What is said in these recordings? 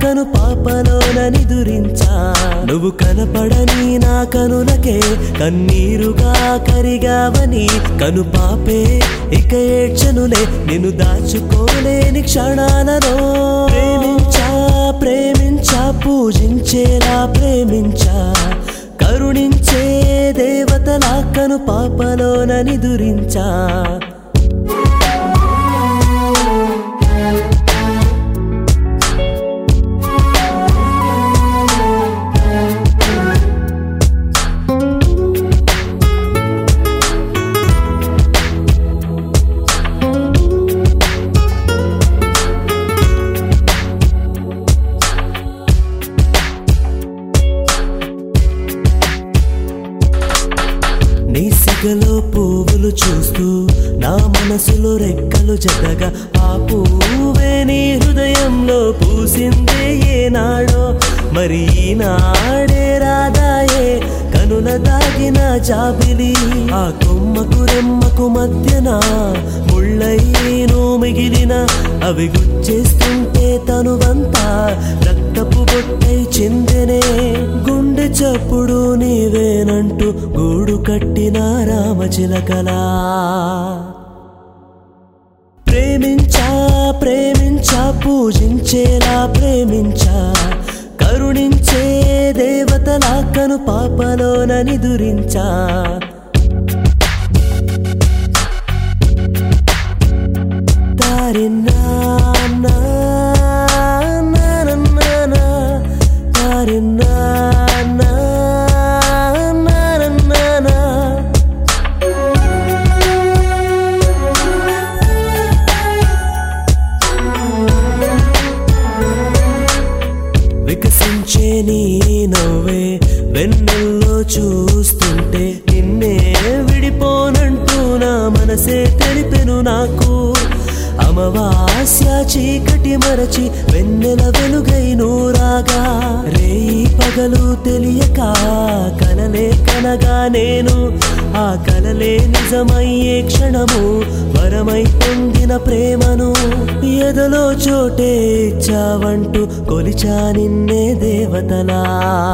కను పాపలోన నిదురించా నువ్వు కనపడని నా కనులకే కన్నీరుగా కరిగావని కను పాపే ఇక ఏడ్చనులే నిన్ను దాచుకోలేని క్షణాలలో ప్రేమించా ప్రేమించా పూజించేలా ప్రేమించా కరుణించే దేవతలా కను పాపలోన నిదురించా నీ సిగలో పువ్వులు చూస్తూ నా మనసులో రెక్కలు జతగా ఆ పువ్వే నీ హృదయంలో పూసిందే ఏనాడో మరి ఈనాడే రాదాయే కనుల దాగిన జాబిలి ఆ కొమ్మకు రెమ్మకు మధ్యన ముళ్ళయ్యేను మిగిలిన అవి గుచ్చేస్తుంటే తనువంతా రక్తపు బొట్టై చిందెనే గుండె చప్పుడు నీవేనంటూ గూడు కట్టిన రామచిలకలా ప్రేమించా ప్రేమించా పూజించేలా ప్రేమించా కరుణించే దేవతలా కను పాపలోన నిదురించా తారిన్నా నా నా నా నా నా తారిన్నా నా నా నా నా వికసించే నీ నవ్వే వెన్నెల్లో చూస్తుంటే నిన్నే విడిపోనంటూ నా మనసే తెలిపెను నాకు అమవాస్య చీకటి మరచి వెన్నెల వెలుగై నూరాగా రేయి పగలు తెలియక కలలే కనగా నేను ఆ కలలే నిజమయ్యే క్షణము వరమై పొందిన ప్రేమను ఎదలో చోటే ఇచ్చావంటూ కొలిచా నిన్నే దేవతలా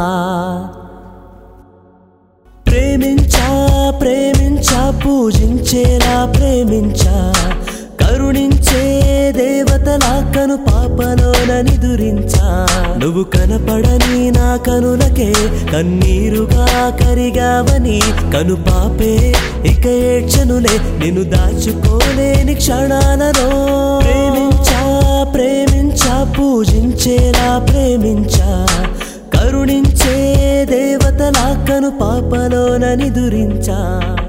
ప్రేమించా ప్రేమించా పూజించేలా ప్రేమించా కరుణించే దేవతలా కను పాపలోన నిదురించా నువ్వు కనపడని నా కనులకే కన్నీరుగా కరిగావని కను పాపే ఇక ఏడ్చనులే నిన్ను దాచుకోలేని క్షణాలలో ప్రేమించా ప్రేమించా పూజించేలా ప్రేమించా కరుణించే దేవతలా కను పాపలోన నిదురించా